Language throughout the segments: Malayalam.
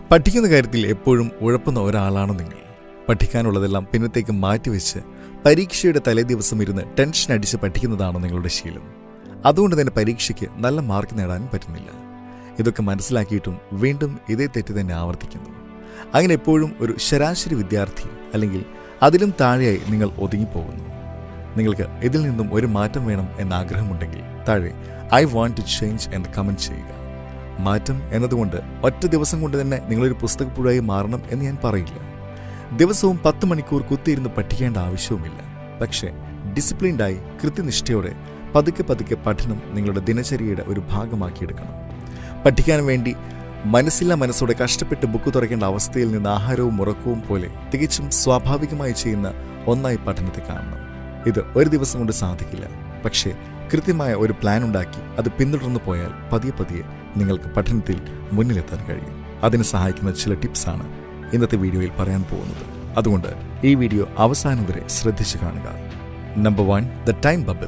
പഠിക്കുന്ന കാര്യത്തിൽ എപ്പോഴും ഉഴപ്പുന്ന ഒരാളാണ് നിങ്ങൾ പഠിക്കാനുള്ളതെല്ലാം പിന്നത്തേക്ക് മാറ്റിവെച്ച് പരീക്ഷയുടെ തലേ ദിവസം ഇരുന്ന് ടെൻഷൻ അടിച്ച് പഠിക്കുന്നതാണ് നിങ്ങളുടെ ശീലം അതുകൊണ്ട് തന്നെ പരീക്ഷയ്ക്ക് നല്ല മാർക്ക് നേടാനും പറ്റുന്നില്ല ഇതൊക്കെ മനസ്സിലാക്കിയിട്ടും വീണ്ടും ഇതേ തെറ്റ് തന്നെ ആവർത്തിക്കുന്നു അങ്ങനെ എപ്പോഴും ഒരു ശരാശരി വിദ്യാർത്ഥി അല്ലെങ്കിൽ അതിലും താഴെയായി നിങ്ങൾ ഒതുങ്ങിപ്പോകുന്നു നിങ്ങൾക്ക് ഇതിൽ നിന്നും ഒരു മാറ്റം വേണം എന്ന ആഗ്രഹമുണ്ടെങ്കിൽ താഴെ ഐ വാണ്ട് ടു ചേഞ്ച് എന്ന് കമന്റ് ചെയ്യുക മാറ്റം എന്നതുകൊണ്ട് ഒറ്റ ദിവസം കൊണ്ട് തന്നെ നിങ്ങളൊരു പുസ്തകപ്പുഴായി മാറണം എന്ന് ഞാൻ പറയില്ല ദിവസവും പത്ത് മണിക്കൂർ കുത്തിയിരുന്ന് പഠിക്കേണ്ട ആവശ്യവുമില്ല പക്ഷേ ഡിസിപ്ലിൻഡായി കൃത്യനിഷ്ഠയോടെ പതുക്കെ പതുക്കെ പഠനം നിങ്ങളുടെ ദിനചര്യയുടെ ഒരു ഭാഗമാക്കിയെടുക്കണം പഠിക്കാൻ വേണ്ടി മനസ്സില്ല മനസ്സോടെ കഷ്ടപ്പെട്ട് ബുക്ക് തുറക്കേണ്ട അവസ്ഥയിൽ നിന്ന് ആഹാരവും ഉറക്കവും പോലെ തികച്ചും സ്വാഭാവികമായി ചെയ്യുന്ന ഒന്നായി പഠനത്തെ കാണണം ഇത് ഒരു ദിവസം കൊണ്ട് സാധിക്കില്ല പക്ഷേ കൃത്യമായ ഒരു പ്ലാൻ ഉണ്ടാക്കി അത് പിന്തുടർന്നു പോയാൽ പതിയെ പതിയെ നിങ്ങൾക്ക് പഠനത്തിൽ മുന്നിലെത്താൻ കഴിയും അതിന് സഹായിക്കുന്ന ചില ടിപ്സാണ് ഇന്നത്തെ വീഡിയോയിൽ പറയാൻ പോകുന്നത് അതുകൊണ്ട് ഈ വീഡിയോ അവസാനം വരെ ശ്രദ്ധിച്ചു കാണുക number one the time bubble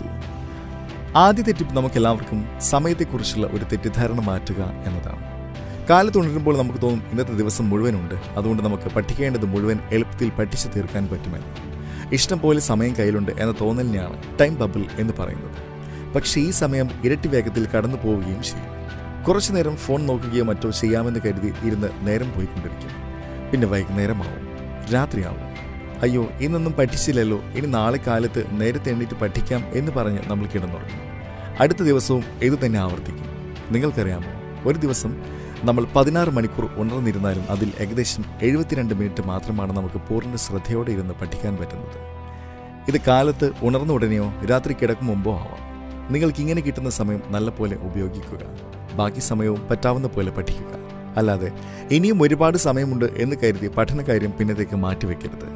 ആദ്യത്തെ ടിപ്പ് നമുക്കെല്ലാവർക്കും സമയത്തെക്കുറിച്ചുള്ള ഒരു തെറ്റിദ്ധാരണ മാറ്റുക എന്നതാണ് കാലത്ത് ഉണരുമ്പോൾ നമുക്ക് തോന്നും ഇന്നത്തെ ദിവസം മുഴുവനുണ്ട് അതുകൊണ്ട് നമുക്ക് പഠിക്കേണ്ടത് മുഴുവൻ എളുപ്പത്തിൽ പഠിച്ചു തീർക്കാൻ പറ്റുമെന്ന് ഇഷ്ടം പോലെ സമയം കയ്യിലുണ്ട് എന്ന തോന്നലിനെയാണ് ടൈം ബബിൾ എന്ന് പറയുന്നത് പക്ഷേ ഈ സമയം ഇരട്ടി വേഗത്തിൽ കടന്നു പോവുകയും ചെയ്യും കുറച്ചു നേരം ഫോൺ നോക്കുകയോ മറ്റോ ചെയ്യാമെന്ന് കരുതി ഇരുന്ന് നേരം പോയിക്കൊണ്ടിരിക്കും പിന്നെ വൈകുന്നേരമാവും രാത്രിയാവും അയ്യോ ഇന്നൊന്നും പഠിച്ചില്ലല്ലോ ഇനി നാളെ കാലത്ത് നേരത്തെ എണ്ണീറ്റ് പഠിക്കാം എന്ന് പറഞ്ഞ് നമ്മൾ കിടന്നുറങ്ങും അടുത്ത ദിവസവും ഇത് തന്നെ ആവർത്തിക്കും നിങ്ങൾക്കറിയാമോ ഒരു ദിവസം നമ്മൾ പതിനാറ് മണിക്കൂർ ഉണർന്നിരുന്നാലും അതിൽ ഏകദേശം എഴുപത്തിരണ്ട് മിനിറ്റ് മാത്രമാണ് നമുക്ക് പൂർണ്ണ ശ്രദ്ധയോടെ ഇരുന്ന് പഠിക്കാൻ പറ്റുന്നത് ഇത് കാലത്ത് ഉണർന്ന ഉടനെയോ രാത്രി കിടക്കും മുമ്പോ ആവാം നിങ്ങൾക്ക് ഇങ്ങനെ കിട്ടുന്ന സമയം നല്ലപോലെ ഉപയോഗിക്കുക ബാക്കി സമയവും പറ്റാവുന്ന പോലെ പഠിക്കുക അല്ലാതെ ഇനിയും ഒരുപാട് സമയമുണ്ട് എന്ന് കരുതി പഠനകാര്യം പിന്നത്തേക്ക് മാറ്റിവെക്കരുത്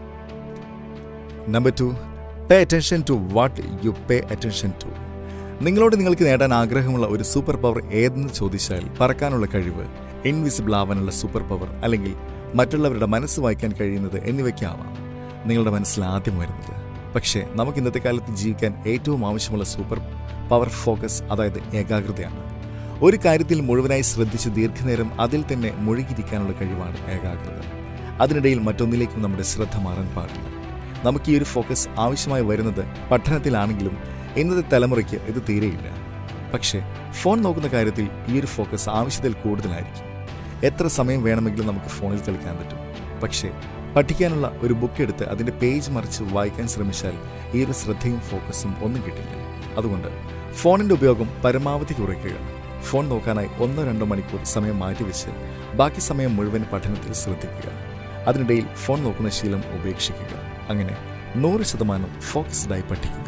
number two pay attention to what you pay attention to നിങ്ങളോട് നിങ്ങൾക്ക് നേടാൻ ആഗ്രഹമുള്ള ഒരു സൂപ്പർ പവർ ഏതെന്ന് ചോദിച്ചാൽ പറക്കാനുള്ള കഴിവ് ഇൻവിസിബിൾ ആവാനുള്ള സൂപ്പർ പവർ അല്ലെങ്കിൽ മറ്റുള്ളവരുടെ മനസ്സ് വായിക്കാൻ കഴിയുന്നത് എന്നിവയ്ക്കാവാം നിങ്ങളുടെ മനസ്സിൽ ആദ്യം വരുന്നത് പക്ഷേ നമുക്ക് ഇന്നത്തെ കാലത്ത് ജീവിക്കാൻ ഏറ്റവും ആവശ്യമുള്ള സൂപ്പർ പവർ ഫോക്കസ് അതായത് ഏകാഗ്രതയാണ് ഒരു കാര്യത്തിൽ മുഴുവനായി ശ്രദ്ധിച്ച് ദീർഘനേരം അതിൽ തന്നെ മുഴുകിയിരിക്കാനുള്ള കഴിവാണ് ഏകാഗ്രത അതിനിടയിൽ മറ്റൊന്നിലേക്കും നമ്മുടെ ശ്രദ്ധ മാറാൻ പാടില്ല നമുക്ക് ഈ ഒരു ഫോക്കസ് ആവശ്യമായി വരുന്നത് പഠനത്തിലാണെങ്കിലും ഇന്നത്തെ തലമുറയ്ക്ക് ഇത് തീരെയില്ല പക്ഷേ ഫോൺ നോക്കുന്ന കാര്യത്തിൽ ഈ ഒരു ഫോക്കസ് ആവശ്യത്തിൽ കൂടുതലായിരിക്കും എത്ര സമയം വേണമെങ്കിലും നമുക്ക് ഫോണിൽ കളിക്കാൻ പറ്റും പക്ഷേ പഠിക്കാനുള്ള ഒരു ബുക്ക് എടുത്ത് അതിൻ്റെ പേജ് മറിച്ച് വായിക്കാൻ ശ്രമിച്ചാൽ ഈ ഒരു ശ്രദ്ധയും ഫോക്കസും ഒന്നും കിട്ടില്ല അതുകൊണ്ട് ഫോണിൻ്റെ ഉപയോഗം പരമാവധി കുറയ്ക്കുക ഫോൺ നോക്കാനായി ഒന്നോ രണ്ടോ മണിക്കൂർ സമയം മാറ്റിവെച്ച് ബാക്കി സമയം മുഴുവൻ പഠനത്തിൽ ശ്രദ്ധിക്കുക അതിനിടയിൽ ഫോൺ നോക്കുന്ന ശീലം ഉപേക്ഷിക്കുക അങ്ങനെ നൂറ് ശതമാനം ഫോക്കസ്ഡായി പഠിക്കുക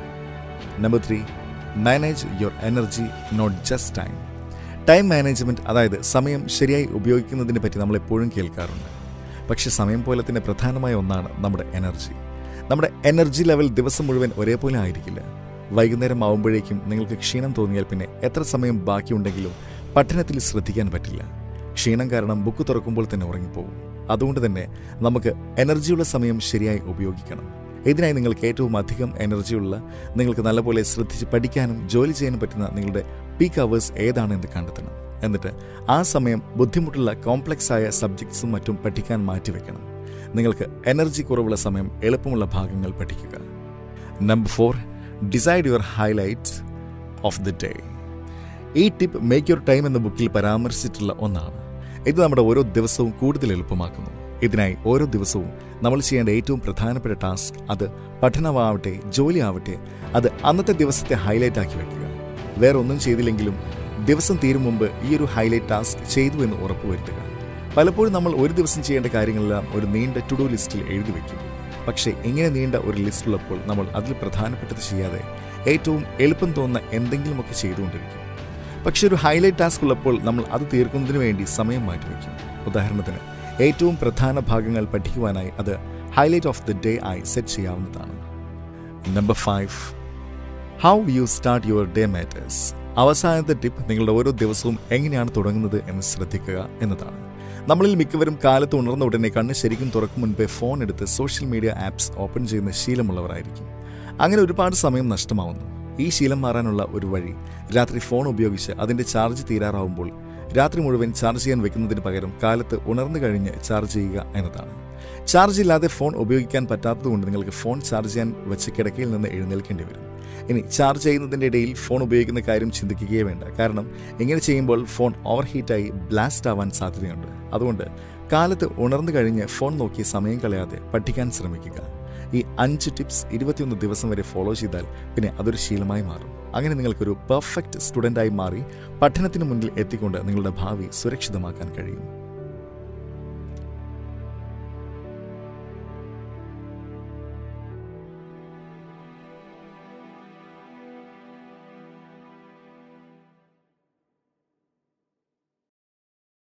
number three manage your energy not just time time management അതായത് സമയം ശരിയായി ഉപയോഗിക്കുന്നതിനെ പറ്റി നമ്മൾ എപ്പോഴും കേൾക്കാറുണ്ട് പക്ഷെ സമയം പോലെ തന്നെ പ്രധാനമായ ഒന്നാണ് നമ്മുടെ എനർജി നമ്മുടെ എനർജി ലെവൽ ദിവസം മുഴുവൻ ഒരേപോലെ ആയിരിക്കില്ല വൈകുന്നേരം ആവുമ്പോഴേക്കും നിങ്ങൾക്ക് ക്ഷീണം തോന്നിയാൽ പിന്നെ എത്ര സമയം ബാക്കിയുണ്ടെങ്കിലും പഠനത്തിൽ ശ്രദ്ധിക്കാൻ പറ്റില്ല ക്ഷീണം കാരണം ബുക്ക് തുറക്കുമ്പോൾ തന്നെ ഉറങ്ങിപ്പോകും അതുകൊണ്ട് തന്നെ നമുക്ക് എനർജിയുള്ള സമയം ശരിയായി ഉപയോഗിക്കണം ഇതിനായി നിങ്ങൾക്ക് ഏറ്റവും അധികം എനർജിയുള്ള നിങ്ങൾക്ക് നല്ലപോലെ ശ്രദ്ധിച്ച് പഠിക്കാനും ജോലി ചെയ്യാനും പറ്റുന്ന നിങ്ങളുടെ പീക്ക് അവേഴ്സ് ഏതാണെന്ന് കണ്ടെത്തണം എന്നിട്ട് ആ സമയം ബുദ്ധിമുട്ടുള്ള കോംപ്ലക്സ് ആയ സബ്ജക്ട്സും മറ്റും പഠിക്കാൻ മാറ്റിവെക്കണം നിങ്ങൾക്ക് എനർജി കുറവുള്ള സമയം എളുപ്പമുള്ള ഭാഗങ്ങൾ പഠിക്കുക number four decide your highlights of the day ഈ ടിപ്പ് മേക്ക് യുവർ ടൈം എന്ന ബുക്കിൽ പരാമർശിച്ചിട്ടുള്ള ഒന്നാണ് ഇത് നമ്മുടെ ഓരോ ദിവസവും കൂടുതൽ എളുപ്പമാക്കുന്നു ഇതിനായി ഓരോ ദിവസവും നമ്മൾ ചെയ്യേണ്ട ഏറ്റവും പ്രധാനപ്പെട്ട ടാസ്ക് അത് പഠനമാവട്ടെ ജോലി ആവട്ടെ അത് അന്നത്തെ ദിവസത്തെ ഹൈലൈറ്റ് ആക്കി വെക്കുക വേറെ ഒന്നും ചെയ്തില്ലെങ്കിലും ദിവസം തീരും മുമ്പ് ഈ ഒരു ഹൈലൈറ്റ് ടാസ്ക് ചെയ്തു എന്ന് ഉറപ്പുവരുത്തുക പലപ്പോഴും നമ്മൾ ഒരു ദിവസം ചെയ്യേണ്ട കാര്യങ്ങളെല്ലാം ഒരു നീണ്ട ടു ഡു ലിസ്റ്റിൽ എഴുതി വയ്ക്കും പക്ഷേ ഇങ്ങനെ നീണ്ട ഒരു ലിസ്റ്റ് ഉള്ളപ്പോൾ നമ്മൾ അതിൽ പ്രധാനപ്പെട്ടത് ചെയ്യാതെ ഏറ്റവും എളുപ്പം തോന്നുന്ന എന്തെങ്കിലുമൊക്കെ ചെയ്തുകൊണ്ടിരിക്കും പക്ഷെ ഒരു ഹൈലൈറ്റ് ടാസ്ക് ഉള്ളപ്പോൾ നമ്മൾ അത് തീർക്കുന്നതിന് വേണ്ടി സമയം മാറ്റിവെക്കും ഉദാഹരണത്തിന് ഏറ്റവും പ്രധാന ഭാഗങ്ങൾ പഠിക്കുവാനായി അത് ഹൈലൈറ്റ് ഓഫ് ദി ഡേ ആയി സെറ്റ് ചെയ്യാവുന്നതാണ് number five how you start your day matters അവസാനത്തെ ടിപ്പ് നിങ്ങളുടെ ഓരോ ദിവസവും എങ്ങനെയാണ് തുടങ്ങുന്നത് എന്ന് ശ്രദ്ധിക്കുക എന്നതാണ് നമ്മളിൽ മിക്കവരും കാലത്ത് ഉണർന്ന ഉടനെ കണ്ണ് ശരിക്കും തുറക്കും മുൻപേ ഫോൺ എടുത്ത് സോഷ്യൽ മീഡിയ ആപ്സ് ഓപ്പൺ ചെയ്യുന്ന ശീലമുള്ളവരായിരിക്കും അങ്ങനെ ഒരുപാട് സമയം നഷ്ടമാവുന്നു ഈ ശീലം മാറാനുള്ള ഒരു വഴി രാത്രി ഫോൺ ഉപയോഗിച്ച് അതിൻ്റെ ചാർജ് തീരാറാവുമ്പോൾ രാത്രി മുഴുവൻ ചാർജ് ചെയ്യാൻ വെക്കുന്നതിന് പകരം കാലത്ത് ഉണർന്നു കഴിഞ്ഞ് ചാർജ് ചെയ്യുക എന്നതാണ് ചാർജ് ഇല്ലാതെ ഫോൺ ഉപയോഗിക്കാൻ പറ്റാത്തതുകൊണ്ട് നിങ്ങൾക്ക് ഫോൺ ചാർജ് ചെയ്യാൻ വെച്ച് കിടക്കയിൽ നിന്ന് എഴുന്നേൽക്കേണ്ടി വരും ഇനി ചാർജ് ചെയ്യുന്നതിൻ്റെ ഇടയിൽ ഫോൺ ഉപയോഗിക്കുന്ന കാര്യം ചിന്തിക്കുകയേ വേണ്ട കാരണം ഇങ്ങനെ ചെയ്യുമ്പോൾ ഫോൺ ഓവർ ഹീറ്റായി ബ്ലാസ്റ്റ് ആവാൻ സാധ്യതയുണ്ട് അതുകൊണ്ട് കാലത്ത് ഉണർന്നു കഴിഞ്ഞ് ഫോൺ നോക്കി സമയം കളയാതെ പഠിക്കാൻ ശ്രമിക്കുക ഈ അഞ്ച് ടിപ്സ് ഇരുപത്തിയൊന്ന് ദിവസം വരെ ഫോളോ ചെയ്താൽ പിന്നെ അതൊരു ശീലമായി മാറും അങ്ങനെ നിങ്ങൾക്കൊരു പെർഫെക്റ്റ് സ്റ്റുഡൻ്റായി മാറി പഠനത്തിന് മുന്നിൽ എത്തിക്കൊണ്ട് നിങ്ങളുടെ ഭാവി സുരക്ഷിതമാക്കാൻ കഴിയും